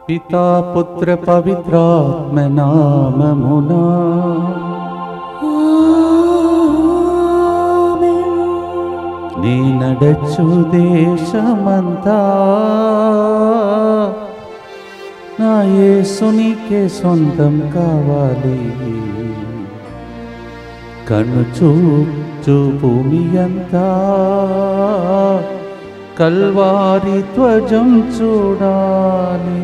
పితా పుత్ర పవిత్రాత్మ నామమునా నీ నడచు దేశమంతా నా యేసునికే సొంతం కావాలి కన్ను చూచు భూమి అంతా కల్వారి ధ్వజం చూడాలి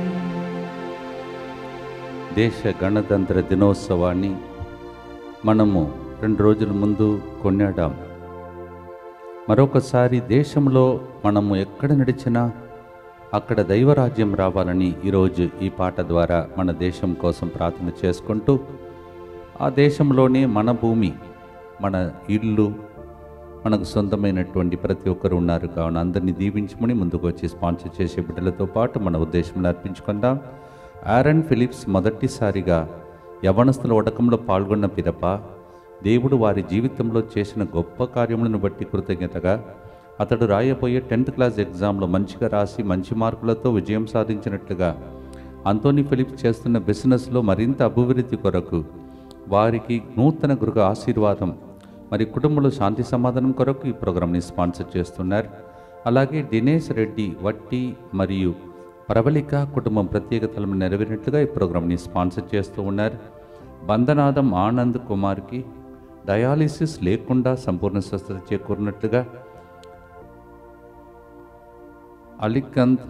దేశ గణతంత్ర దినోత్సవాన్ని మనము రెండు రోజుల ముందు కొన్నాడాం మరొకసారి దేశంలో మనము ఎక్కడ నడిచినా అక్కడ దైవరాజ్యం రావాలని ఈరోజు ఈ పాట ద్వారా మన దేశం కోసం ప్రార్థన చేసుకుంటూ ఆ దేశంలోనే మన భూమి మన ఇల్లు మనకు సొంతమైనటువంటి ప్రతి ఒక్కరు ఉన్నారు కావున అందరినీ దీవించమని ముందుకు వచ్చి స్పాన్సర్ చేసే బిడ్డలతో పాటు మన ఉద్దేశంలో అర్పించుకుందాం ఆరన్ ఫిలిప్స్ మొదటిసారిగా యవనస్తుల ఉడకంలో పాల్గొన్న పిదప దేవుడు వారి జీవితంలో చేసిన గొప్ప కార్యములను బట్టి కృతజ్ఞతగా అతడు రాయబోయే టెన్త్ క్లాస్ ఎగ్జామ్లో మంచిగా రాసి మంచి మార్కులతో విజయం సాధించినట్లుగా అంతోనీ ఫిలిప్స్ చేస్తున్న బిజినెస్లో మరింత అభివృద్ధి కొరకు వారికి నూతన గృహ ఆశీర్వాదం మరి కుటుంబంలో శాంతి సమాధానం కొరకు ఈ ప్రోగ్రాంని స్పాన్సర్ చేస్తున్నారు అలాగే దినేష్ రెడ్డి వట్టి మరియు ప్రబలిక కుటుంబం ప్రత్యేకతలను నెరవేరినట్లుగా ఈ ప్రోగ్రాంని స్పాన్సర్ చేస్తూ ఉన్నారు బంధనాదం ఆనంద్ కుమార్కి డయాలిసిస్ లేకుండా సంపూర్ణ స్వస్థత చేకూరినట్లుగా అలికంద్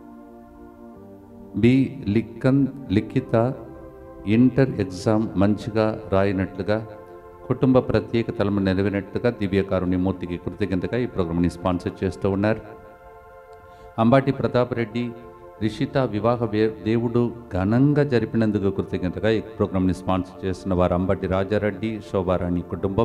బి లిక్కన్ లిఖిత ఇంటర్ ఎగ్జామ్ మంచిగా రాయినట్లుగా కుటుంబ ప్రత్యేకతలను నెరవేరినట్లుగా దివ్యకారుణ్యమూర్తికి కృతజ్ఞతగా ఈ ప్రోగ్రాంని స్పాన్సర్ చేస్తూ ఉన్నారు అంబాటి ప్రతాప్ రెడ్డి రిషిత వివాహ వే- దేవుడు ఘనంగా జరిపినందుకు కృతజ్ఞతగా ఈ ప్రోగ్రాంని స్పాన్సర్ చేస్తున్న వారు అంబాటి రాజారెడ్డి శోభారాణి కుటుంబం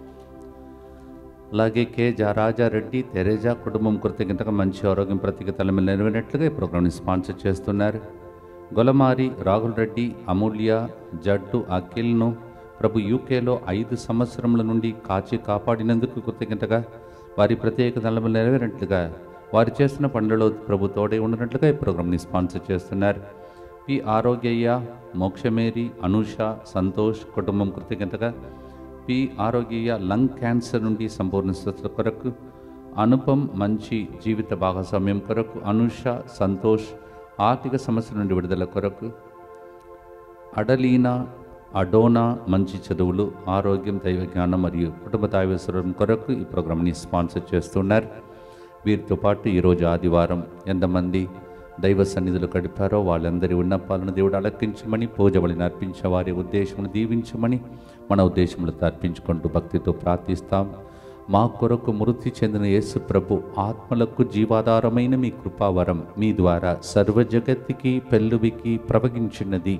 అలాగే కె జా రాజారెడ్డి తెరేజా కుటుంబం కృతజ్ఞతగా మంచి ఆరోగ్యం ప్రత్యేకతలను నెరవేరినట్లుగా ఈ ప్రోగ్రాంని స్పాన్సర్ చేస్తున్నారు గొలమారి రాహుల్ రెడ్డి అమూల్య జడ్డు అఖిల్ను ప్రభు యూకేలో ఐదు సంవత్సరముల నుండి కాచి కాపాడినందుకు కృతజ్ఞతగా వారి ప్రత్యేకతలను నెరవేరినట్లుగా వారు చేస్తున్న పనులలో ప్రభు తోడే ఉన్నట్లుగా ఈ ప్రోగ్రాంని స్పాన్సర్ చేస్తున్నారు పి ఆరోగ్యయ్య మోక్షమేరి అనూష సంతోష్ కుటుంబం కృతజ్ఞతగా పి ఆరోగ్య లంగ్ క్యాన్సర్ నుండి సంపూర్ణ స్వస్థత కొరకు అనుపం మంచి జీవిత భాగస్వామ్యం కొరకు అనుష సంతోష్ ఆర్థిక సమస్యల నుండి విడుదల కొరకు అడలీనా అడోనా మంచి చదువులు ఆరోగ్యం దైవ జ్ఞానం మరియు కుటుంబ దైవస్వరం కొరకు ఈ ప్రోగ్రాంని స్పాన్సర్ చేస్తున్నారు వీరితో పాటు ఈరోజు ఆదివారం ఎంతమంది దైవ సన్నిధులు గడిపారో వాళ్ళందరి విన్నపాలను దేవుడు అలకించమని పూజ బలిని అర్పించే వారి ఉద్దేశమును దీవించమని మన ఉద్దేశములతో అర్పించుకుంటూ భక్తితో ప్రార్థిస్తాం మా కొరకు మృతి చెందిన యేసు ప్రభు ఆత్మలకు జీవాధారమైన మీ కృపావరం మీ ద్వారా సర్వజగత్తికి పెళ్ళువికి ప్రవగించినది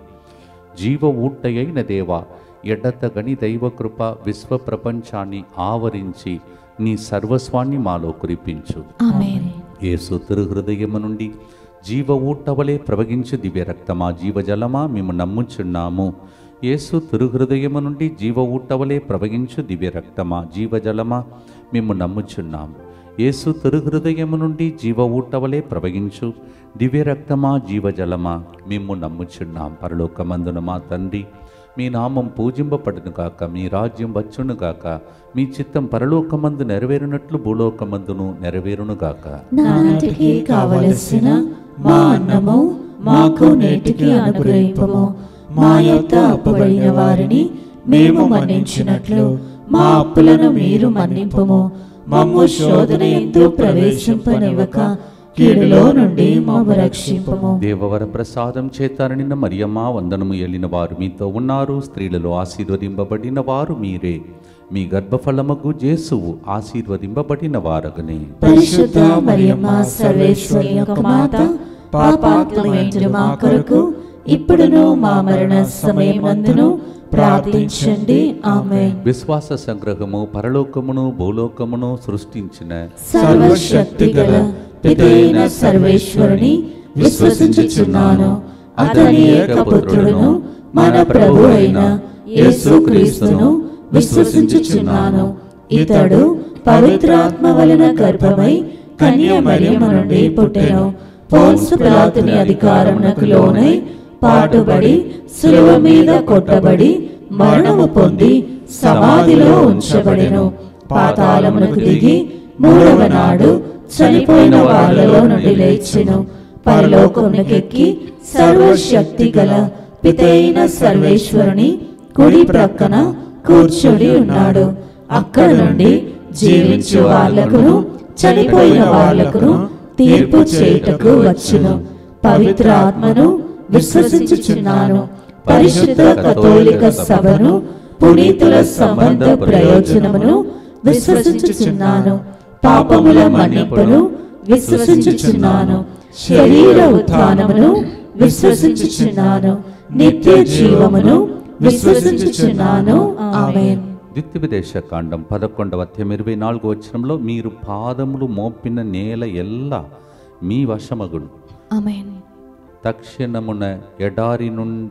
జీవ ఊట్టయైన దేవ ఎడతగని దైవ కృప విశ్వ ప్రపంచాన్ని ఆవరించి నీ సర్వస్వాన్ని మాలో కురిపించు ఆమేన్ యేసు తిరుహృదయము నుండి జీవ ఊటవలే ప్రవగించు దివ్య రక్తమా జీవజలమా మేము నమ్ముచున్నాము యేసు తిరుహృదయము నుండి జీవ ఊటవలే ప్రవగించు దివ్య రక్తమా జీవజలమా మేము నమ్ముచున్నాము యేసు తిరుహృదయము నుండి జీవ ఊటవలే ప్రవగించు దివ్య రక్తమా జీవజలమా మేము నమ్ముచున్నాం పరలోకమందున మా తండ్రి మీ నామం పూజింపబడును గాక మీ రాజ్యం వచ్చును గాక మీ చిత్తం పరలోకమందు నెరవేరునట్లు భూలోకమందును నెరవేరును గాక నానాటికి కావలసిన మా అన్నము మాకు నేటికి అనుగ్రహింపము మా యొక్క అప్పుబడిన వారిని మేము మన్నించినట్లు మా అప్పులను మీరు మన్నింపము మమ్ము శోధన ఎందు ప్రవేశింపనివ్వక కీడులో నుండి మమ్ము రక్షింపము దేవవర ప్రసాదం చేత నిన్న మరియమ్మ వందనము ఎల్లిన వారు మీతో ఉన్నారు స్త్రీలలో ఆశీర్వదింపబడిన వారు మీరే మీ గర్భఫలమగు జేసువు ఆశీర్వదింపబడిన వారగనే పరిశుద్ధ మరియమ్మ సర్వేశ్వరి యొక్క మాత పాపాత్మైన మా కొరకు ఇప్పుడును మా మరణ సమయమందును ప్రార్థించండి ఆమె విశ్వాస సంగ్రహము పరలోకమును భూలోకమును సృష్టించిన సర్వశక్తి గల పితైన సర్వేశ్వరుని విశ్వసించుచున్నాను అతని ఏకపుత్రుడును మన ప్రభు అయిన యేసుక్రీస్తును విశ్వసించుచున్నాను ఇతడు పవిత్రాత్మ వలన గర్భమై కన్య మరియమ్మ నుండి పుట్టెను పోన్సు పిలాతుని అధికారమునకు లోనై పాటుబడి శిలువ మీద కొట్టబడి మరణము పొంది సమాధిలో ఉంచబడెను పాతాళమునకు దిగి మూడవ నాడు చనిపోయిన వాళ్ళలో నుండి లేచెను పరలోకమునకెక్కి సర్వశక్తి గల పితైన సర్వేశ్వరుని కుడి ప్రక్కన కూర్చొని ఉన్నాడు అక్కడ నుండి జీవించు వాళ్లకును చనిపోయిన వాళ్లకును తీర్పు చేయుటకు వచ్చును పవిత్ర ఆత్మను విశ్వసించుచున్నాను పరిశుద్ధ కథోలిక సభను పునీతుల సంబంధ ప్రయోజనమును విశ్వసించుచున్నాను పాపముల మన్నింపును విశ్వసించుచున్నాను శరీర ఉత్థానమును విశ్వసించుచున్నాను నిత్య జీవమును విశ్వసించుచున్నాను ఆమేన్ ద్వితీయోపదేశ కాండం పదకొండవ అధ్యాయం ఇరవై నాలుగు వచనంలో మీరు పాదములు మోపిన నేల ఎల్లా మీ వశమగును ఆమేన్ తక్షణమున ఎడారి నుండ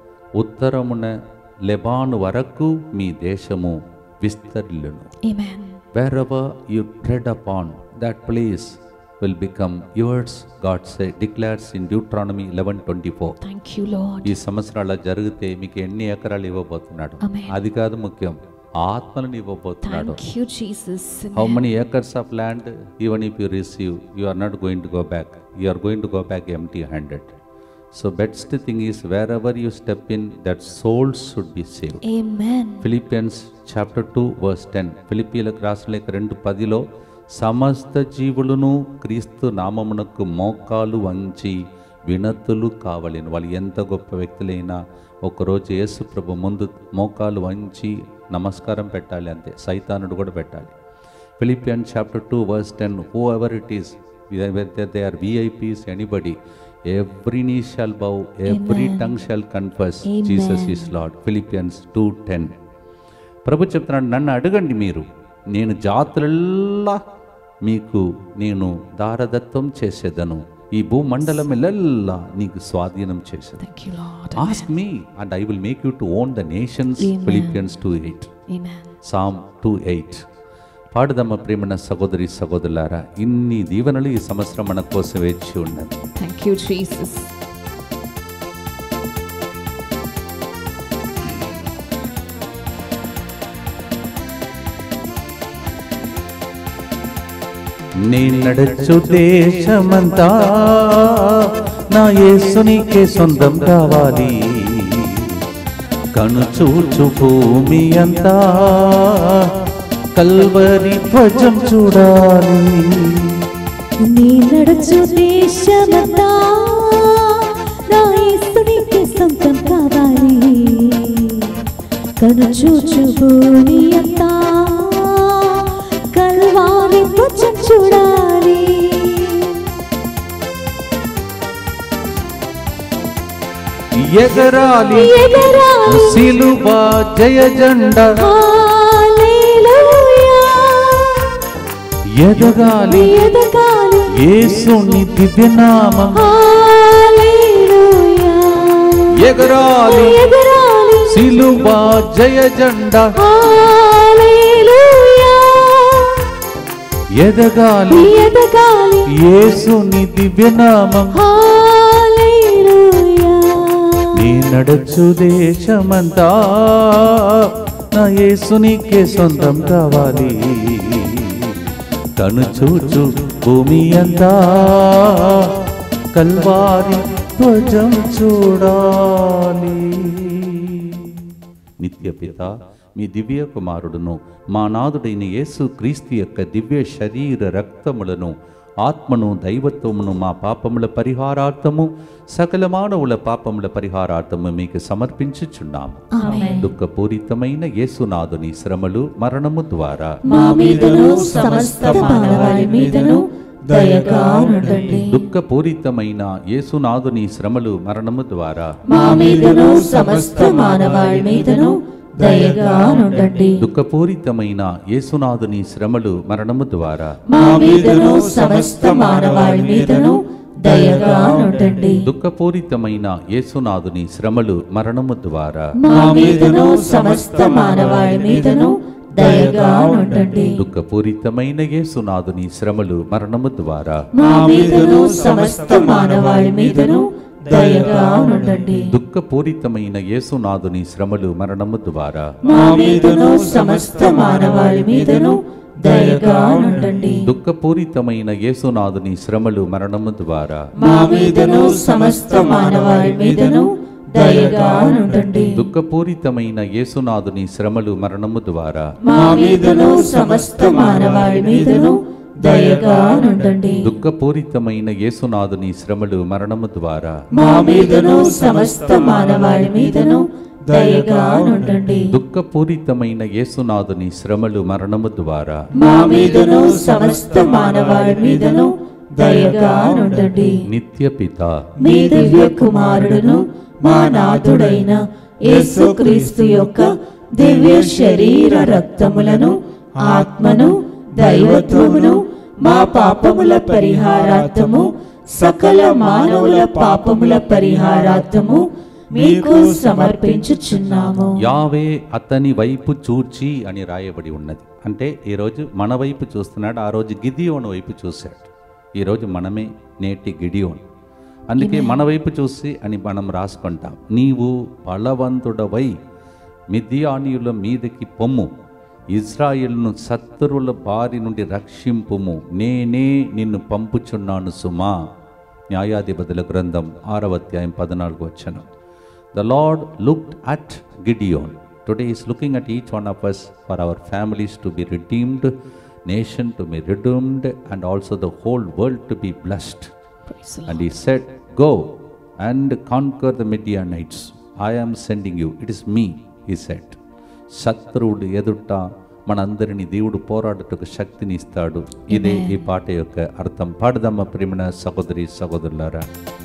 ఉత్తరమున లెబాను వరకు మీ దేశము విస్తరిల్లును ఆమేన్ wherever you tread upon that place will become yours god say declares in deuteronomy 11:24 thank you lord ఈ సంవత్సరాల జరిగితే మీకు ఎన్ని ఎకరాలు ఇవ్వబోతున్నాడు Amen. అది కాదు ముఖ్యం ఆత్మలను ఇవ్వబోతున్నాడు thank you Jesus how many acres of land even if you receive you are not going to go back you are going to go back empty handed so best thing is wherever you step in that souls should be save amen Philippians chapter two verse ten ఫిలిపియలకు రాసిన లేఖ రెండు పదిలో సమస్త జీవులను క్రీస్తు నామమునకు మోకాలు వంచి వినతులు కావలేను వాళ్ళు ఎంత గొప్ప వ్యక్తులైనా ఒకరోజు యేసు ప్రభు ముందు మోకాలు వంచి నమస్కారం పెట్టాలి అంతే సైతానుడు కూడా పెట్టాలి Philippian chapter two verse ten whoever it is they are VIPs anybody every knee shall bow every tongue shall confess Jesus is lord Philippians two ten ప్రభు చెప్తున్నాడు నన్ను అడగండి మీరు నేను జాతులల్లా మీకు నేను దారదత్వం చేసేదను ఈ భూమండలమెల్లా నీకు స్వాధీనం చేసేది thank you lord ask me and I will make you to own the nations Amen. Philippians two eight amen psalm two eight పాడుదమ్మ ప్రేమణ సహోదరి సహోదరులారా ఇన్ని దీవెనలు ఈ సంవత్సరం మన కోసం వేచి ఉన్నది థ్యాంక్ యూ జీసస్ నీ నడచు దేశమంతా నా యేసునికే సొంతం కావాలి కనుచూచు భూమి అంతా కల్వరి ధ్వజం చూడాలి నీ నడుచు దేశమంతా నా యేసునికి సొంతం కావాలి కనుచూచు భూమి అంతా కల్వారి ధ్వజం చూడాలి ఎగరాలి ఎగరాలి సిలువ జయ జెండ హల్లెలూయా ఎదగాలి ఎదగాలి యేసుని దివ్యనామం హల్లెలూయా ఎగరాలి ఎగరాలి సిలువ జయ జెండ హల్లెలూయా ఎదగాలి ఎదగాలి యేసుని దివ్యనామం హల్లెలూయా నీ నడచు దేశమంతా నా యేసునికే సొంతం కావాలి తను చూచు భూమి అంతా కల్వారి ధ్వజం చూడాలి నిత్య పిత మీ దివ్య కుమారుడును మా నాదుడైన యేసు క్రీస్తు యొక్క దివ్య శరీర రక్తములను ఆత్మను దైవత్వమును మా పాపముల పరిహారార్థము సకల మానవుల పాపముల పరిహారార్థము మీకు సమర్పించుచున్నాము ఆమేన్ దుఃఖపూరితమైన యేసునాథుని శ్రమలు మరణము ద్వారా మా మీదను సమస్త మానవాళి మీదను దయగా నుండండి దుఃఖపూరితమైన యేసునాథుని శ్రమలు మరణము ద్వారా మా మీదను సమస్త మానవాళి మీదను దయగా నుండండి దుఃఖపూరితమైన యేసునాథుని శ్రమలు మరణము ద్వారా మా మీదను సమస్త మానవాళి మీదను దయగా నుండండి దుఃఖపూరితమైన యేసునాథుని శ్రమలు మరణము ద్వారా మా మీదను సమస్త మానవాళి మీదను దయగా ఉండండి దుఃఖపూరితమైన యేసునాథుని శ్రమలు మరణము ద్వారా మా మీదను సమస్త మానవాళి మీదను దయగా ఉండండి దుఃఖపూరితమైన యేసునాథుని శ్రమలు మరణము ద్వారా మా మీదను సమస్త మానవాళి మీదను దయగా ఉండండి దుఃఖపూరితమైన యేసునాథుని శ్రమలు మరణము ద్వారా మా మీదను సమస్త మానవాళి మీదను దయగా ఉండండి దుఃఖపూరితమైన యేసునాథుని శ్రమలు మరణము ద్వారా మా మీదను సమస్త మానవాళి మీదను దయగా ఉండండి దుఃఖపూరితమైన యేసునాథుని శ్రమలు మరణము ద్వారా మా మీదను సమస్త మానవాళి మీదను దయగా ఉండండి దుఃఖపూరితమైన యేసునాథుని శ్రమలు మరణము ద్వారా మా మీదను సమస్త మానవాళి మీదను దయగా ఉండండి నిత్య పిత మీ దివ్య కుమారుడును మా నాథుడైన యేసుక్రీస్తు యొక్క దివ్య శరీర రక్తములను ఆత్మను దైవత్వమును మా పాపముల పరిహారార్థము సకల మానవుల పాపముల పరిహారార్థము మీకు సమర్పించుచున్నాము యావే అతని వైపు చూచి అని రాయబడి ఉన్నది అంటే ఈరోజు మన వైపు చూస్తున్నాడు ఆ రోజు గిదియోను వైపు చూశాడు ఈరోజు మనమే నేటి గిడియోన్ అందుకే మన వైపు చూసి అని మనం రాసుకుంటాం నీవు బలవంతుడవై మిథియానీయుల మీదకి పొమ్ము ఇజ్రాయిల్ను శత్రువుల బారి నుండి రక్షింపుము నేనే నిన్ను పంపుచున్నాను సుమా న్యాయాధిపతుల గ్రంథం ఆరవ అధ్యాయం పద్నాలుగు వచ్చను the lord looked at Gideon today is looking at each one of us for our families to be redeemed nation to be redeemed and also the whole world to be blessed Praise the Lord. And he said, Go and conquer the Midianites. I am sending you. It is me, he said. శత్రువుడు ఎదుట మనందరినీ దేవుడు పోరాడుటకు శక్తిని ఇస్తాడు ఇదే ఈ పాట యొక్క అర్థం పాడదమ్మ ప్రేమణ సహోదరి సహోదరులారా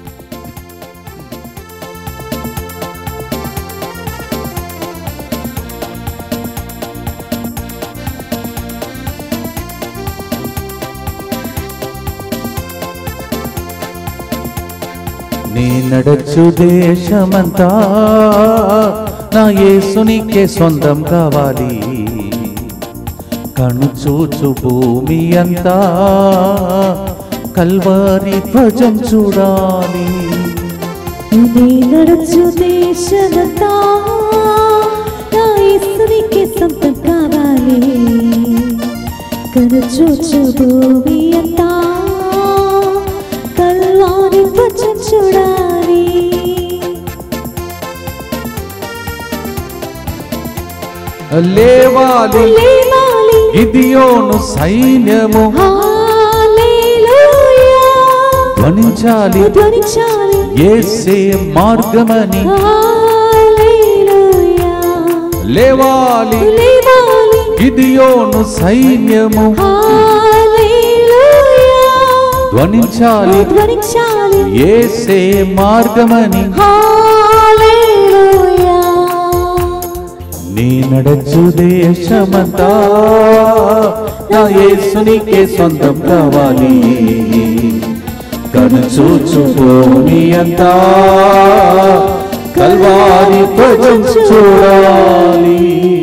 నీ నడచు దేశమంతా నా యేసునికే సొంతం కావాలి కను చూచు భూమి అంతా కల్వారి ధ్వజం చూడాలి నీ నడుచు దేశమంతా నా యేసునికే సొంతం కావాలి కనుచూచు భూమి అంతా కల్వారి ధ్వజం చూడాలి లేవాలి లేవాలి గిదియోను సైన్యము హల్లెలూయా ధ్వనించాలి ధ్వనించాలి ఏసే మార్గమని హల్లెలూయా లేవాలి లేవాలి గిదియోను సైన్యము హల్లెలూయా ధ్వనించాలి ధ్వనించాలి ఏసే మార్గమని హల్లెలూయా నీ నడచు దేశమంతా నా యేసునికే సొంతం కావాలి కనుచూచు భూమి అంతా కల్వారి ధ్వజం చూడాలి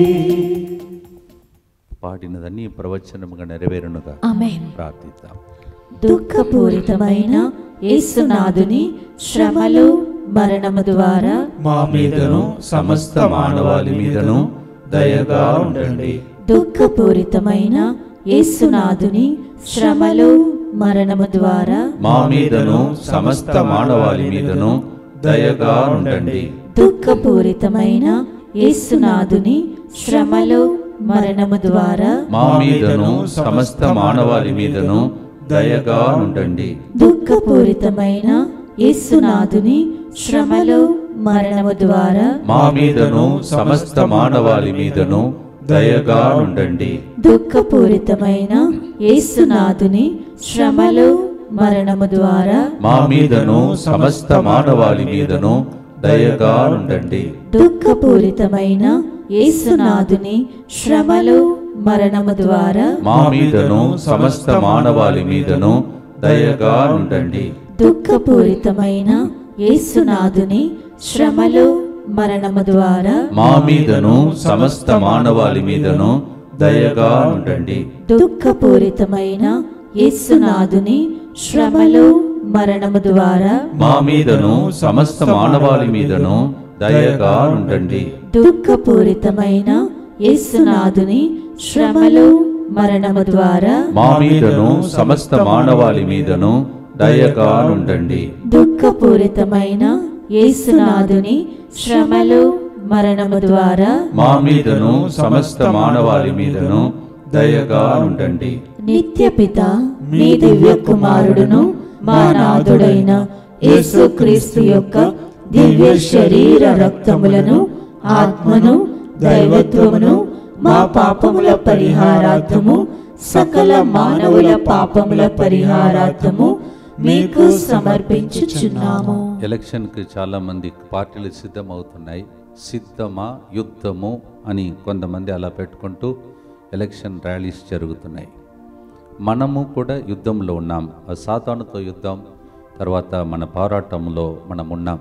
పాడినదన్నీ ప్రవచనముగా నెరవేరునుగా Amen. ప్రార్థిద్దాం దుఃఖపూరితమైన యేసునాథుని శ్రమలు మరణము ద్వారా మా మీదను సమస్త మానవాళి మీదను దయగా ఉండండి దుఃఖపూరితమైన యేసునాథుని శ్రమలు మరణము ద్వారా మా మీదను సమస్త మానవాళి మీదను దయగా ఉండండి దుఃఖపూరితమైన యేసునాథుని శ్రమలు మరణము ద్వారా మా మీదను సమస్త మానవాళి మీదను దయగా ఉండండి దుఃఖపూరితమైన యేసునాథుని శ్రమలు మరణము ద్వారా మా మీదను సమస్త మానవాళి మీదను దయగా ఉండండి దుఃఖపూరితమైన యేసునాథుని శ్రమలు మరణము ద్వారా మా మీదను సమస్త మానవాళి మీదను దయగా ఉండండి దుఃఖపూరితమైన యేసునాథుని శ్రమలు మరణము ద్వారా మా మీదను సమస్త మానవాళి మీదను దయగా ఉండండి దుఃఖపూరితమైన యేసునాథుని శ్రమలు మరణము ద్వారా మా మీదను సమస్త మానవాళి మీదను దయగా ఉండండి దుఃఖపూరితమైన యేసునాథుని శ్రమలు మరణము ద్వారా మా మీదను సమస్త మానవాళి మీదను దయగా ఉండండి దుఃఖపూరితమైన యేసునాథుని శ్రమలు మరణము ద్వారా మా మీదను సమస్త మానవాళి మీదను దయగా ఉండండి దుఃఖపూరితమైన యేసునాథుని శ్రమలు మరణము ద్వారా మా మీదను సమస్త మానవాళి మీదను దయగా ఉండండి నిత్యపిత మీ దివ్య కుమారుడును మా నాథుడైన యేసుక్రీస్తు యొక్క దివ్య శరీర రక్తములను ఆత్మను దైవత్వమును మా పాపముల పరిహారార్థము సకల మానవుల పాపముల పరిహారార్థము మీకు సమర్పించుచున్నాము ఎలక్షన్కి చాలామంది పార్టీలు సిద్ధమవుతున్నాయి సిద్ధమా యుద్ధము అని కొంతమంది అలా పెట్టుకుంటూ ఎలక్షన్ ర్యాలీస్ జరుగుతున్నాయి మనము కూడా యుద్ధంలో ఉన్నాం ఆ సాతానుతో యుద్ధం తర్వాత మన పోరాటంలో మనం ఉన్నాం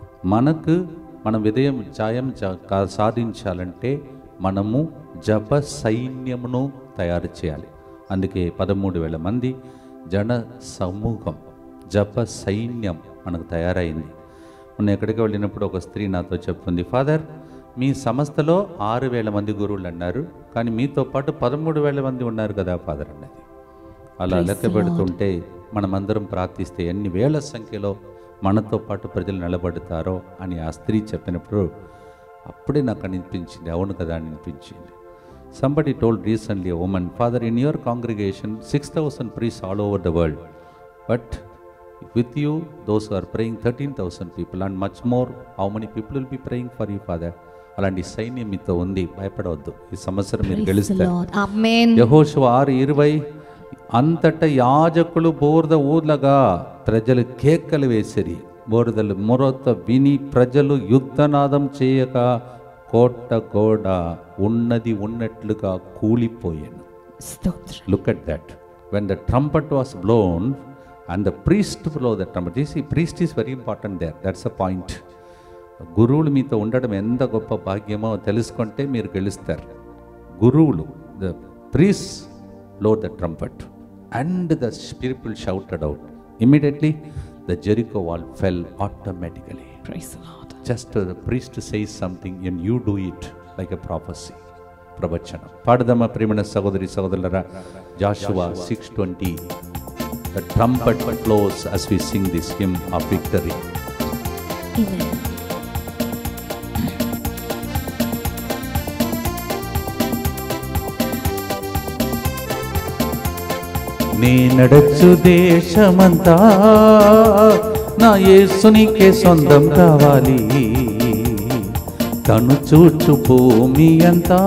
మనకు మన విజయం జయం జ- కా- సాధించాలంటే మనము జప సైన్యమును తయారు చేయాలి అందుకే పదమూడు వేల మంది జన సమూహం జప సైన్యం మనకు తయారైంది మొన్న ఎక్కడికి వెళ్ళినప్పుడు ఒక స్త్రీ నాతో చెప్తుంది ఫాదర్ మీ సంస్థలో ఆరు వేల మంది గురువులు అన్నారు కానీ మీతో పాటు పదమూడు వేల మంది ఉన్నారు కదా ఫాదర్ అన్నది అలా లెక్క పెడుతుంటే మనమందరం ప్రార్థిస్తే ఎన్ని వేల సంఖ్యలో మనతో పాటు ప్రజలు నిలబడతారో అని ఆ స్త్రీ చెప్పినప్పుడు అప్పుడే నాకు అనిపించింది అవును కదా అని అనిపించింది somebody told recently women father in your congregation six thousand priests all over the world but with you those are praying thirteen thousand people and much more how many people will be praying for you father అలాంటి సైన్యం మీతో ఉంది భయపడవద్దు ఈ సంవత్సరం మీరు గెలుస్తారు Amen. యహోషువ ఆరు ఇరవై అంతట యాజకులు బోర్ద ఊర్లగా ప్రజలు కేకలు వేసిరి బోర్దలు మొరొత్త విని ప్రజలు యుద్ధనాదం చేయక కోట గోడ ఉన్నది ఉన్నట్లుగా కూలిపోయాను స్తోత్రం look at that when the trumpet was blown and the priest blow the trumpet this ఈ priest is very important there that's a point గురువులు మీతో ఉండడం ఎంత గొప్ప భాగ్యమో తెలుసుకుంటే మీరు గెలుస్తారు గురువులు the priest blow the trumpet and the people shouted out immediately the Jericho wall fell automatically Praise the Lord. Just the priest says something and you do it like a prophecy ప్రవచనం పాడదమ్మా ప్రేమణ సహోదరి సహోదరులరా Joshua six twenty the trumpet close as we sing this hymn of victory Amen. నీ నడచు దేశమంతా నా యేసునికే సొంతం కావాలి తను చూచు భూమి అంతా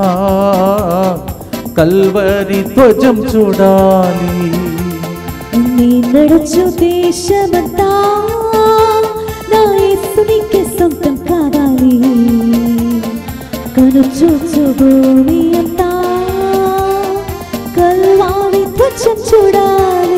కల్వరి ధ్వజం చూడాలి నీ నడుచు దేశమంతా నా యేసునికే సొంతం కావాలి కను చూచు భూమి అంతా కల్వారి ధ్వజం చూడాలి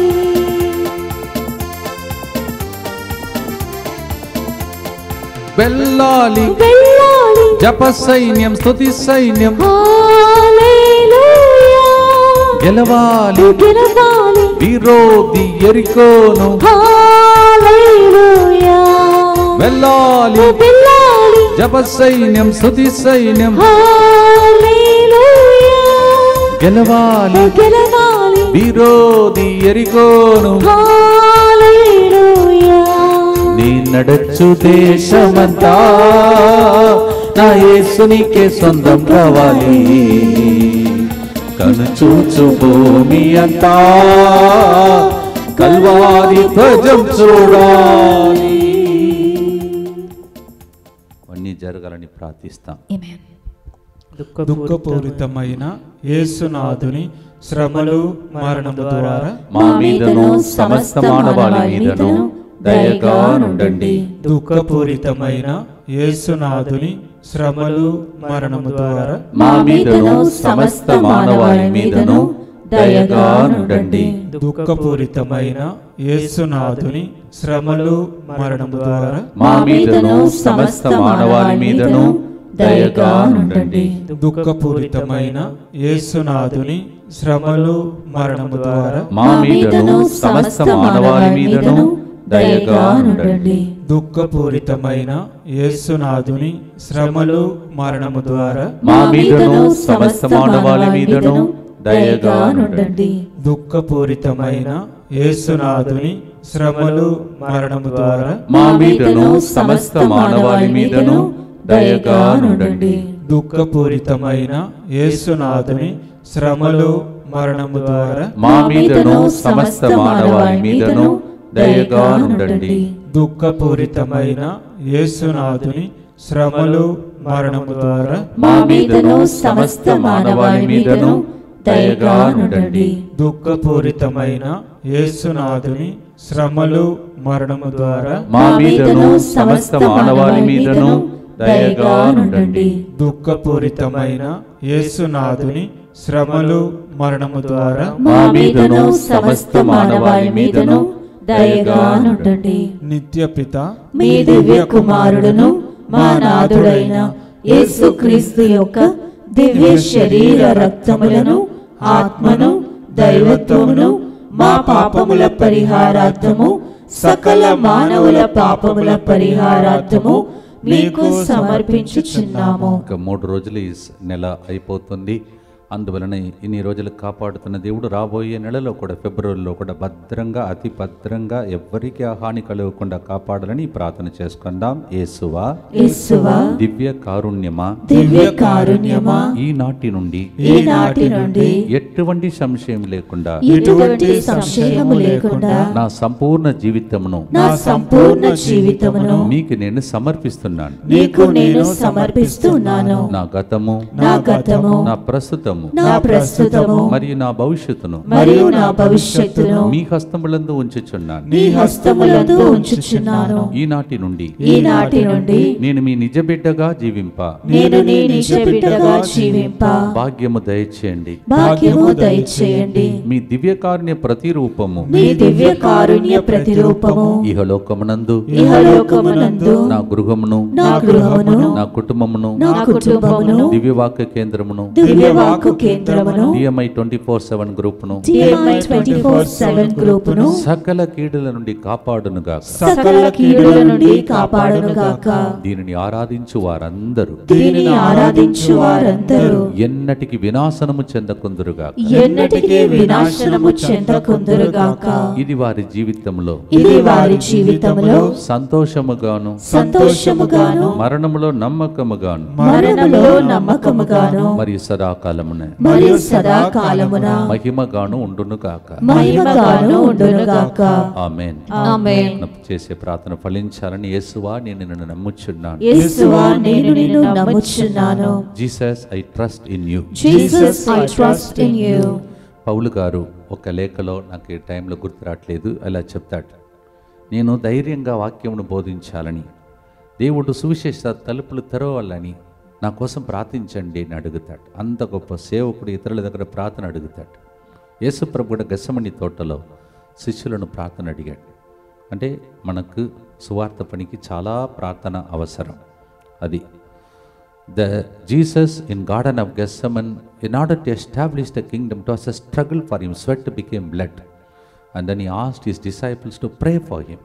వెళ్ళాలి వెళ్ళాలి జప సైన్యం స్తుతి సైన్యం హల్లెలూయా గెలవాలి గెలవాలి విరోధి ఎరికోను హల్లెలూయా వెళ్ళాలి వెళ్ళాలి జప సైన్యం స్తుతి సైన్యం హల్లెలూయా గెలవాలి గెలవాలి విరోధి ఎరికోను హల్లెలూయా నీ నడచు దేశమంతా నా యేసునికే సొంతం కావాలి కను చూచు భూమి అంతా కల్వారి ధ్వజం చూడాలి అన్నీ జరగాలని ప్రార్థిస్తాం Amen. దుఃఖపూరితమైన యేసునాథుని శ్రమలు మరణము ద్వారా మా మీదను సమస్త మానవాళి మీదను దయగా నుండండి దుఃఖపూరితమైన యేసునాథుని శ్రమలు మరణము ద్వారా మా మీదను సమస్త మానవాళి మీదను దయగా నుండండి దుఃఖపూరితమైన యేసునాథుని శ్రమలు మరణము ద్వారా మా మీదను సమస్త మానవాళి మీదను దయగా నుండండి దుఃఖపూరితమైన యేసునాథుని శ్రమలు మరణము ద్వారా మా మీదను సమస్త మానవాళి మీదను దయగా నుండండి దుఃఖపూరితమైన యేసునాథుని శ్రమలు మరణము ద్వారా మా మీదను సమస్త మానవాళి మీదను దయగా నుండండి దుఃఖపూరితమైన యేసునాథుని శ్రమలు మరణము ద్వారా మా మీదను సమస్త మానవాళి మీదను దయగా నుండండి దుఃఖపూరితమైన యేసునాథుని శ్రమలు మరణము ద్వారా మా మీదను సమస్త మానవాళి మీదను దయగా నుండండి దుఃఖపూరితమైన యేసునాథుని శ్రమలు మరణము ద్వారా మా మీదను సమస్త మానవాళి మీదను దయగా నుండండి దుఃఖపూరితమైన యేసునాథుని శ్రమలు మరణము ద్వారా మా మీదను సమస్త మానవాళి మీదను దయగా నుండండి దుఃఖపూరితమైన యేసునాథుని శ్రమలు మరణము ద్వారా మా మీదను సమస్త మానవాళి మీదను దయగా నుండండి నిత్యపిత మీ దివ్య కుమారుడును మా నాథుడైన యేసుక్రీస్తు యొక్క దివ్య శరీర రక్తములను ఆత్మను దైవత్వమును మా పాపముల పరిహారార్థము సకల మానవుల పాపముల పరిహారార్థము మీకు సమర్పించుచున్నాము ఇంకా మూడు రోజులు ఈ స్- నెల అయిపోతుంది అందువలన ఇన్ని రోజులు కాపాడుతున్న దేవుడు రాబోయే నెలలో కూడా ఫిబ్రవరిలో కూడా భద్రంగా అతి భద్రంగా ఎవ్వరికీ ఆ హాని కలగకుండా కాపాడాలని ప్రార్థన చేసుకుందాం యేసువా యేసువా దివ్య కారుణ్యమా దివ్య కారుణ్యమా ఈనాటి నుండి ఈనాటి నుండి ఎటువంటి సంశయం లేకుండా ఎటువంటి సంశయము లేకుండా నా సంపూర్ణ జీవితమును నా సంపూర్ణ జీవితమును మీకు నేను సమర్పిస్తున్నాను నీకు నేను సమర్పిస్తున్నాను నా గతము నా గతము నా ప్రస్తుతము నా ప్రస్తుతము మరియు నా భవిష్యత్తును మరియు నా భవిష్యత్తును మీ హస్తములందు ఉంచుచున్నాను నీ హస్తములందు ఉంచుచున్నాను ఈనాటి నుండి ఈనాటి నుండి నేను మీ నిజ బిడ్డగా జీవింప నేను నీ నిజ బిడ్డగా జీవింప భాగ్యము దయచేయండి భాగ్యము దయచేయండి మీ దివ్యకారుణ్య ప్రతిరూపము నీ దివ్య కారుణ్య ప్రతిరూపము ఇహలోకమునందు ఇహలోకమునందు నా గృహమును నా గృహమును నా కుటుంబమును నా కుటుంబమును దివ్యవాక్య కేంద్రమును దివ్యవాకు కేంద్రమును డిఎంఐ ట్వంటీ ఫోర్ సెవెన్ గ్రూపును టిఎంఐ ట్వంటీ ఫోర్ సెవెన్ గ్రూపును సకల కీడుల నుండి కాపాడునుగా సకల కీడుల నుండి కాపాడును గాక దీనిని ఆరాధించు వారందరూ దీనిని ఆరాధించు వారందరూ ఎన్నటికి వినాశనము చెందకుందురుగా ఎన్నటికీ వినాశనము చెందకుందురుగాక ఇది వారి జీవితంలో ఇది వారి జీవితంలో సంతోషముగాను సంతోషముగాను మరణములో నమ్మకముగాను మరణములో నమ్మకముగాను మరియు సదాకాలమున మరియు సదాకాలమున మహిమగాను ఉండును గాక మహిమగాను ఉండునుగాక ఆమెన్ ఆమేన్ చేసే ప్రార్థన ఫలించాలని యేసువా నేను నిన్ను నమ్ముచున్నాను యేసువా నేను నిన్ను నమ్ముచున్నాను Jesus I trust in you Jesus I trust in you పౌలు గారు ఒక లేఖలో నాకు ఈ టైంలో గుర్తు రావట్లేదు అలా చెప్తాడు నేను ధైర్యంగా వాక్యమును బోధించాలని దేవుడు సువిశేష తలుపులు తెరవాలని నా కోసం ప్రార్థించండి అని అడుగుతాడు అంత గొప్ప సేవకుడు ఇతరుల దగ్గర ప్రార్థన అడుగుతాడు యేసుప్రభు కూడా గసమణి తోటలో శిష్యులను ప్రార్థన అడిగాడు అంటే మనకు సువార్త పనికి చాలా ప్రార్థన అవసరం అది the Jesus in Garden of Gethsemane, in order to establish the kingdom, it was a struggle for him. Sweat became blood. And then he asked his disciples to pray for him.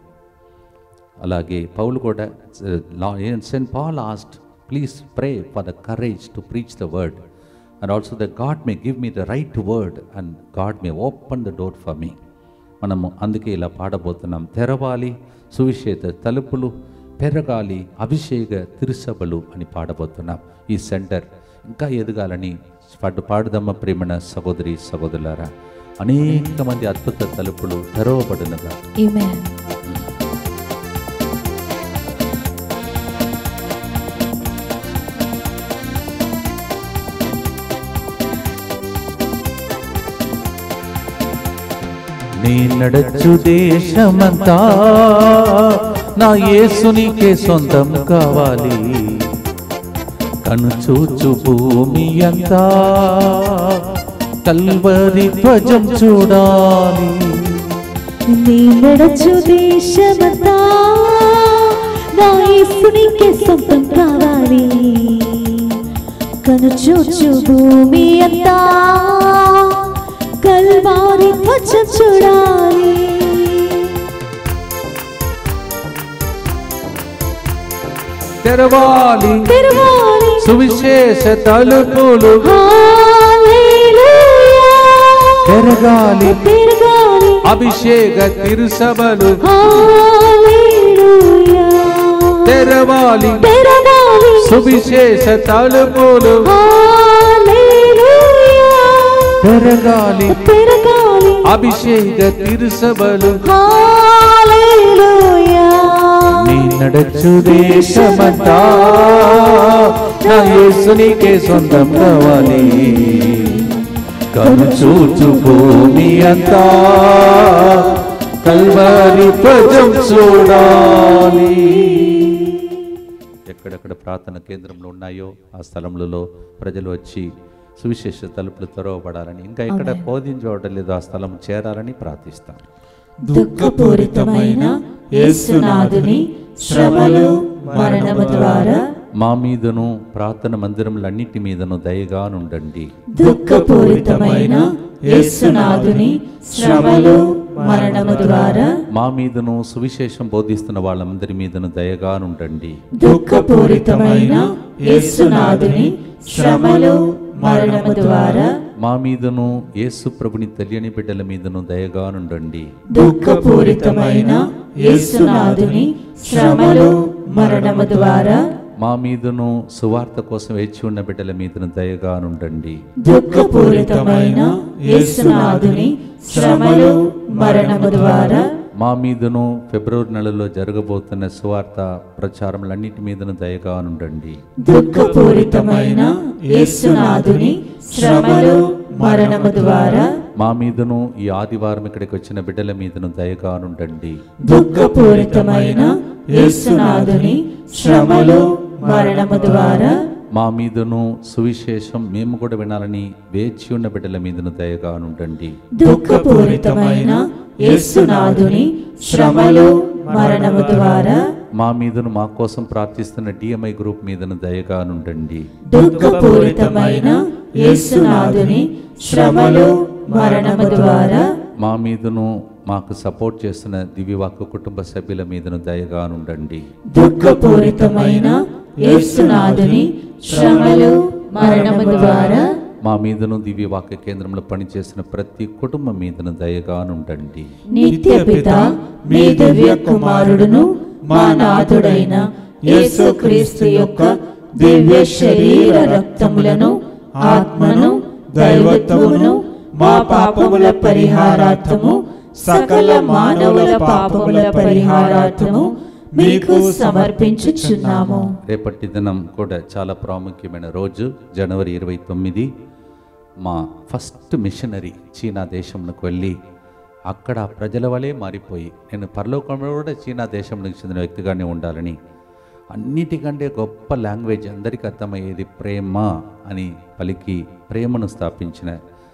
అలాగే పౌలు కూడా saint Paul asked please pray for the courage to preach the word and also the God may give me the right word and God may open the door for me మనము అందుకే ఇలా పాడబోతున్నాం తెరవాలి సువిశేష తలుపులు పెరగాలి అభిషేక తిరుసభలు అని పాడబోతున్నాం ఈ సెంటర్ ఇంకా ఎదగాలని పాడు పాడుదమ్మ ప్రేమణ సహోదరి సహోదరులారా అనేక మంది అద్భుత తలుపులు తెరవబడినగా Amen. నీ నడచు దేశమంతా నా యేసునికే సొంతం కావాలి కనుచూచు భూమి అంతా కల్వరి ధ్వజం చూడాలి నీ నడచు దేశమంతా నా యేసునికే సొంతం కావాలి కనుచూచు భూమి అంతా కల్వారి ధ్వజం చూడాలి తెరవాలి తెరవాలి సువిశేష తలుపులు హల్లెలూయా తెరగాలి తిరగాలి అభిషేక తిరుసభలు హల్లెలూయా తెరవాలి తెరగాలి సువిశేష తలుపులు హల్లెలూయా తెరగాలి తిరగాలి అభిషేక తిరుసభలు హల్లెలూయా నీ నడచు దేశమంతా నా యేసునికే సొంతం కావాలి కనుచూచు భూమి అంతా కల్వారి ప్రజం చూడాలి ఎక్కడెక్కడ ప్రార్థన కేంద్రంలో ఉన్నాయో ఆ స్థలములలో ప్రజలు వచ్చి సువిశేష తలుపులు తెరవబడాలని ఇంకా ఎక్కడ బోధించబడడం లేదో ఆ స్థలం చేరాలని ప్రార్థిస్తాం దుఃఖపూరితమైన యేసునాథుని శ్రమలు మరణము ద్వారా మా మీదను ప్రార్థన మందిరములన్నిటి మీదను దయగా నుండండి దుఃఖపూరితమైన యేసునాథుని శ్రమలు మరణము ద్వారా మా మీదను సువిశేషం బోధిస్తున్న వాళ్ళందరి మీదను దయగా నుండండి దుఃఖపూరితమైన యేసునాథుని శ్రమలు మరణము ద్వారా మా మీదను యేసు ప్రభుని తెలియని బిడ్డల మీదను దయగా నుండండి దుఃఖపూరితమైన యేసునాథుని శ్రమలు మరణము ద్వారా మా మీదను సువార్త కోసం వేచి ఉన్న బిడ్డల మీదను దయగా నుండండి దుఃఖపూరితమైన యేసునాథుని శ్రమలు మరణము ద్వారా మా మీదను ఫిబ్రవరి నెలలో జరగబోతున్న సువార్త ప్రచారములన్నిటి మీదను దయగా నుండండి దుఃఖపూరితమైన యేసునాథుని శ్రమలు మరణము ద్వారా మా మీదను ఈ ఆదివారం ఇక్కడికి వచ్చిన బిడ్డల మీదను దయగా నుండండి దుఃఖపూరితమైన యేసునాథుని శ్రమలు మరణము ద్వారా మా మీదను సువిశేషం మేము కూడా వినాలని వేచి ఉన్న బిడ్డల మీదను దయగా నుండండి దుఃఖపూరితమైన యేసునాథుని శ్రమలు మరణము ద్వారా మా మీదను మా కోసం ప్రార్థిస్తున్న డిఎంఐ గ్రూప్ మీదను దయగా నుండండి దుఃఖపూరితమైన యేసునాథుని శ్రమలు మరణము ద్వారా మా మీదను మాకు సపోర్ట్ చేస్తున్న దివ్యవాక్కు కుటుంబ సభ్యుల మీదను దయగా నుండండి దుఃఖపూరితమైన యేసునాథుని శ్రమలు మరణము ద్వారా మా మీదను దివ్యవాక్య కేంద్రంలో పనిచేసిన ప్రతి కుటుంబం మీదను దయగా నుండండి నిత్య పిత మీ దివ్య కుమారుడును మా నాథుడైన యేసుక్రీస్తు యొక్క దివ్య శరీర రక్తములను ఆత్మను దైవత్వమును మా పాపముల పరిహారార్థము సకల మానవుల పాపముల పరిహారార్థము మీకు సమర్పించుచున్నాము రేపటి దినం కూడా చాలా ప్రాముఖ్యమైన రోజు జనవరి ఇరవై తొమ్మిది మా ఫస్ట్ మిషనరీ చీనా దేశంలోకి వెళ్ళి అక్కడ ప్రజల వలె మారిపోయి నేను పరలోకంలో కూడా చీనా దేశంలోకి చెందిన వ్యక్తిగానే ఉండాలని అన్నిటికంటే గొప్ప లాంగ్వేజ్ అందరికీ అర్థమయ్యేది ప్రేమ అని పలికి ప్రేమను స్థాపించిన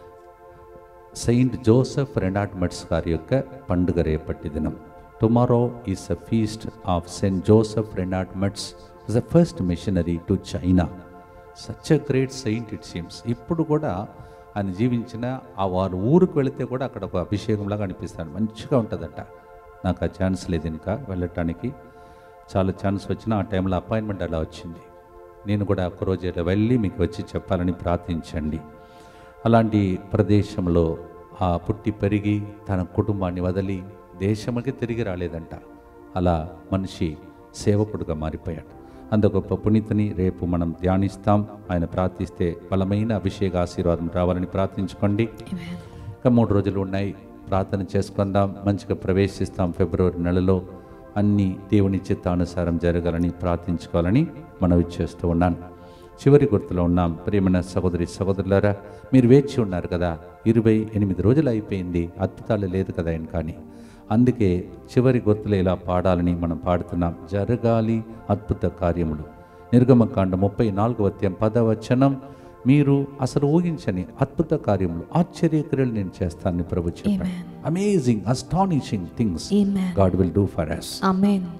సెయింట్ జోసెఫ్ రెనాట్ మెట్స్ గారి యొక్క పండుగ రేపటి దినం tomorrow is a feast of saint Joseph Freinademetz the first missionary to China such a great saint it seems ఇప్పుడు కూడా ఆయన జీవించిన ఆ వారు ఊరికి వెళితే కూడా అక్కడ ఒక అభిషేకంలాగా అనిపిస్తాడు మంచిగా ఉంటుందట నాకు ఆ ఛాన్స్ లేదు ఇంకా వెళ్ళటానికి చాలా ఛాన్స్ వచ్చిన ఆ టైంలో అపాయింట్మెంట్ అలా వచ్చింది నేను కూడా ఒక్కరోజు ఇలా వెళ్ళి మీకు వచ్చి చెప్పాలని ప్రార్థించండి అలాంటి ప్రదేశంలో ఆ పుట్టి పెరిగి తన కుటుంబాన్ని వదిలి దేశముకి తిరిగి రాలేదంట అలా మనిషి సేవకుడుగా మారిపోయాడు అంత గొప్ప పునీతిని రేపు మనం ధ్యానిస్తాం ఆయన ప్రార్థిస్తే బలమైన అభిషేక ఆశీర్వాదం రావాలని ప్రార్థించుకోండి ఇంకా మూడు రోజులు ఉన్నాయి ప్రార్థన చేసుకుందాం మంచిగా ప్రవేశిస్తాం ఫిబ్రవరి నెలలో అన్ని దేవుని చిత్తానుసారం జరగాలని ప్రార్థించుకోవాలని మనవి చేస్తూ ఉన్నాను చివరి గుర్తులో ఉన్నాం ప్రియమైన సహోదరి సహోదరులారా మీరు వేచి ఉన్నారు కదా ఇరవై ఎనిమిది రోజులు అయిపోయింది అద్భుతాలు లేదు కదా ఆయన కానీ అందుకే చివరి గుర్తులు ఇలా పాడాలని మనం పాడుతున్నాం జరగాలి అద్భుత కార్యములు నిర్గమకాండ ముప్పై నాలుగవ అధ్యాయం పదవచనం మీరు అసలు ఊహించని అద్భుత కార్యములు ఆశ్చర్యక్రియలు నేను చేస్తానని ప్రభు చెప్పాను amazing astonishing things Amen. God will do for us Amen.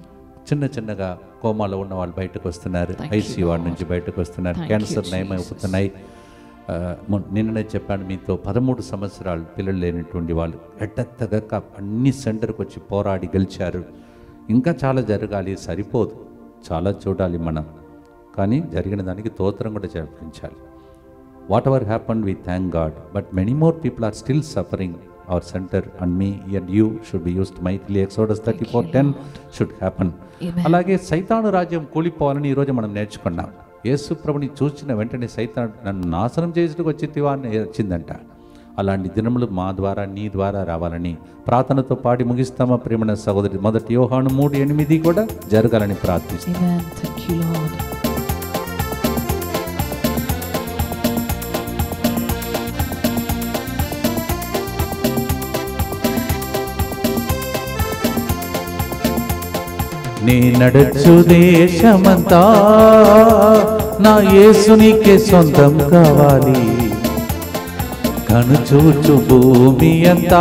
చిన్న చిన్నగా కోమాలో ఉన్న వాళ్ళు బయటకు వస్తున్నారు Thank you, ఐసీ వార్డ్ నుంచి బయటకు వస్తున్నారు Thank you, క్యాన్సర్ నయమైపోతున్నాయి ఆ, మొ- నిన్ననే చెప్పాను మీతో పదమూడు సంవత్సరాలు పిల్లలు లేనటువంటి వాళ్ళు ఎట్టెత్తగక అన్ని సెంటర్కి వచ్చి పోరాడి గెలిచారు ఇంకా చాలా జరగాలి సరిపోదు చాలా చూడాలి మనం కానీ జరిగిన దానికి తోత్రం కూడా జరిపించాలి whatever happen we thank God but many more people are still suffering our centre and me and you should be used mightily Exodus thirty four ten should happen Amen. అలాగే సైతాను రాజ్యం కూలిపోవాలని ఈరోజు మనం నేర్చుకున్నాం యేసు ప్రభుని చూసిన వెంటనే సైతాన్ నన్ను నాశనం చేసేందుకు వచ్చితివా అని వచ్చిందంట అలాంటి దినములు మా ద్వారా నీ ద్వారా రావాలని ప్రార్థనతో పాడి ముగిస్తామా ప్రేమణ సహోదరి మొదటి యోహాను మూడు ఎనిమిది కూడా జరగాలని ప్రార్థిస్తాం Amen. Thank you, Lord. నీ నడచు దేశమంతా నా యేసునికే సొంతం కావాలి కనుచూచు భూమి అంతా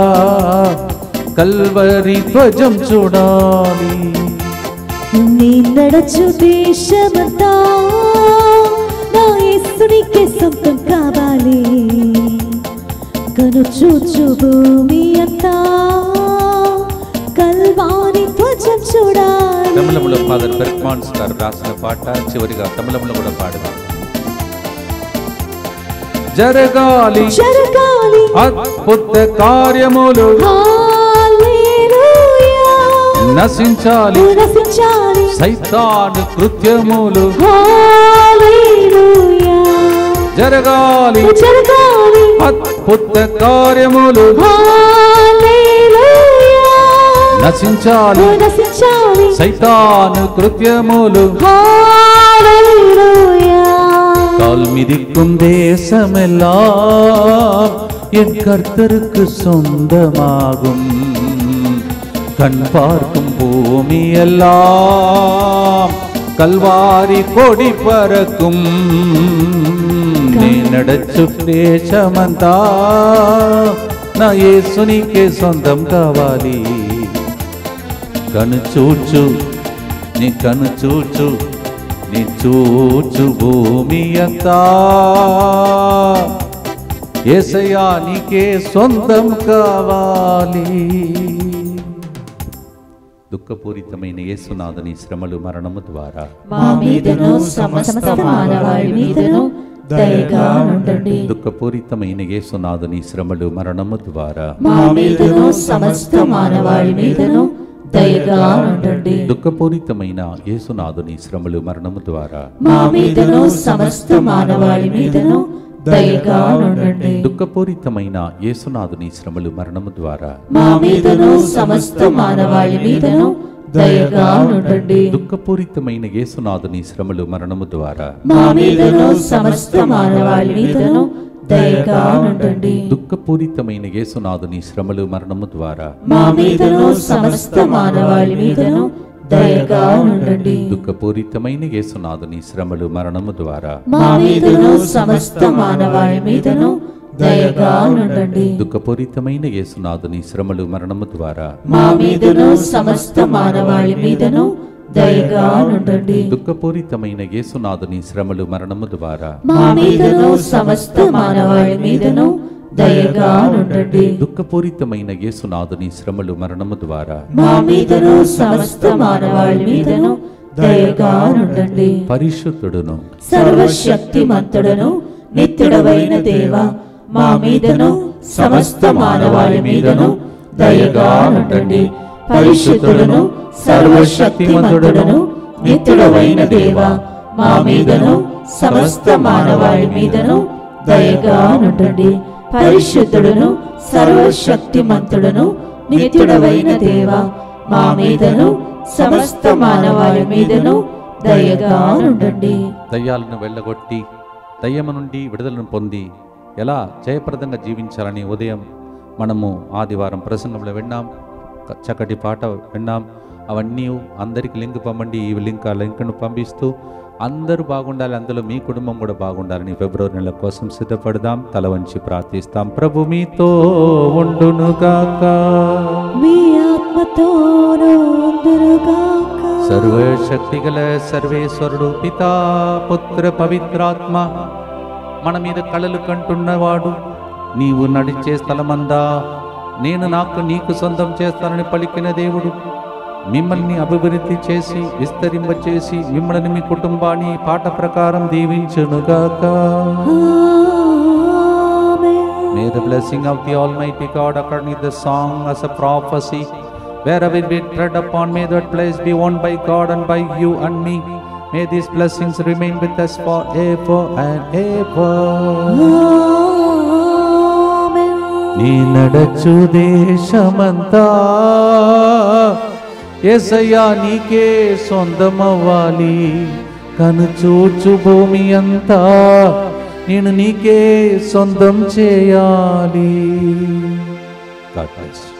కల్వరి ధ్వజం చూడాలి నీ నడచు దేశమంతా నా యేసునికే సొంతం కావాలి కను చూచు భూమి అంతా కల్వాని ధ్వజం చూడాలి తమిళంలో ఫాదర్ బెర్గ్మాన్స్ గారు రాసిన పాట చివరిగా తమిళంలో కూడా పాడదాం జరగాలి జరగాలి అద్భుత కార్యములు హల్లెలూయా నశించాలి నశించాలి సైతాను కృత్యములు హల్లెలూయా జరగాలి జరగాలి అద్భుత కార్యములు హల్లెలూయా నశించాలి నశించాలి సైతాను కృత్యములు హల్లెలూయా கால் மிதிக்கும் தேசமெல்லாம் என் கர்த்தருக்கு சொந்தமாகும் கண் பார்க்கும் பூமி எல்லாம் கல்வாரி கொடி பறக்கும் నీ నడచు దేశమంతా నా యేసునికే సొంతం కావాలి కను చూచు నీ కను చూచు నీ చూచు భూమి అంతా ఏసయ్యా నీకే సొంతం కావాలి దుఃఖపూరితమైన యేసునాథుని శ్రమలు మరణము ద్వారా మా మీదను సమస్త మానవాళి మీదను దయగా ఉండండి దుఃఖపూరితమైన యేసునాథుని శ్రమలు మరణము ద్వారా మా మీదను సమస్త మానవాళి మీదను దయగా ఉండండి దుఃఖపూరితమైన యేసునాథుని శ్రమలు మరణము ద్వారా మా మీదను సమస్త మానవాళి మీదను దయగా ఉండండి దుఃఖపూరితమైన యేసునాథుని శ్రమలు మరణము ద్వారా మా మీదను సమస్త మానవాళి మీదను దయగా ఉండండి దుఃఖపూరితమైన యేసునాథుని శ్రమలు మరణము ద్వారా మా మీదను సమస్త మానవాళి మీదను దయగా ఉండండి దుఃఖపూరితమైన యేసునాథుని శ్రమలు మరణము ద్వారా మా మీదను సమస్త మానవాళి మీదను దయగా ఉండండి దుఃఖపూరితమైన యేసునాథుని శ్రమలు మరణము ద్వారా మా మీదను సమస్త మానవాళి మీదను దయగా ఉండండి దుఃఖపూరితమైన యేసునాథుని శ్రమలు మరణము ద్వారా మా మీదను సమస్త మానవాళి మీదను దయగా ఉండండి దుఃఖపూరితమైన యేసునాథుని శ్రమలు మరణము ద్వారా మా మీదను సమస్త మానవాళి మీదను దయగా ఉండండి దుఃఖపూరితమైన యేసునాథుని శ్రమలు మరణము ద్వారా మా మీదను సమస్త మానవాళి మీదను దయగా ఉండండి పరిశుద్ధుడును సర్వశక్తిమంతుడను నిత్యుడవైన దేవ మా మీదను సమస్త మానవాళి మీదను దయగా ఉండండి పరిశుద్ధుడను సర్వశక్తిమంతుడను నిత్యుడవైన దేవ మా మీదను సమస్త మానవాళి మీదను దయగా ఉండండి పరిశుద్ధుడను సర్వశక్తిమంతుడను నిత్యుడవైన దేవ మా మీదను సమస్త మానవాళి మీదను దయగా ఉండండి దయ్యాలను వెళ్ళగొట్టి దయ్యము నుండి విడుదలను పొంది ఎలా జయప్రదంగా జీవించాలని ఉదయం మనము ఆదివారం ప్రసంగంలో విన్నాం క- చక్కటి పాట విన్నాం అవన్నీ అందరికి లింక్ పంపండి ఈ లింక్ ఆ లింక్ను పంపిస్తూ అందరూ బాగుండాలి అందులో మీ కుటుంబం కూడా బాగుండాలని ఫిబ్రవరి నెల కోసం సిద్ధపడదాం తల వంచి ప్రార్థిస్తాం ప్రభు మీతో ఉండునుగాక మీ ఆత్మతోనూ ఉందురుగాక సర్వశక్తి గల సర్వేశ్వరుడు పితా పుత్ర పవిత్రాత్మ మన మీద కళలు కంటున్నవాడు నీవు నడిచే స్థలమందా నేను నాకు నీకు సొంతం చేస్తానని పలికిన దేవుడు మిమ్మల్ని అభివృద్ధి చేసి విస్తరింపచేసి మిమ్మల్ని మీ కుటుంబాన్ని ఈ పాట ప్రకారం దీవించునుగాక May the blessing of the Almighty God according to the song as a prophecy, wherever we tread upon, may that place be won by God and by you and me. May these blessings remain with us forever and ever. నీ నడచు దేశమంతా ఎసయ్యా నీకే సొంతమవ్వాలి కనుచూచు భూమి అంతా నేను నీకే సొంతం చేయాలి God bless you.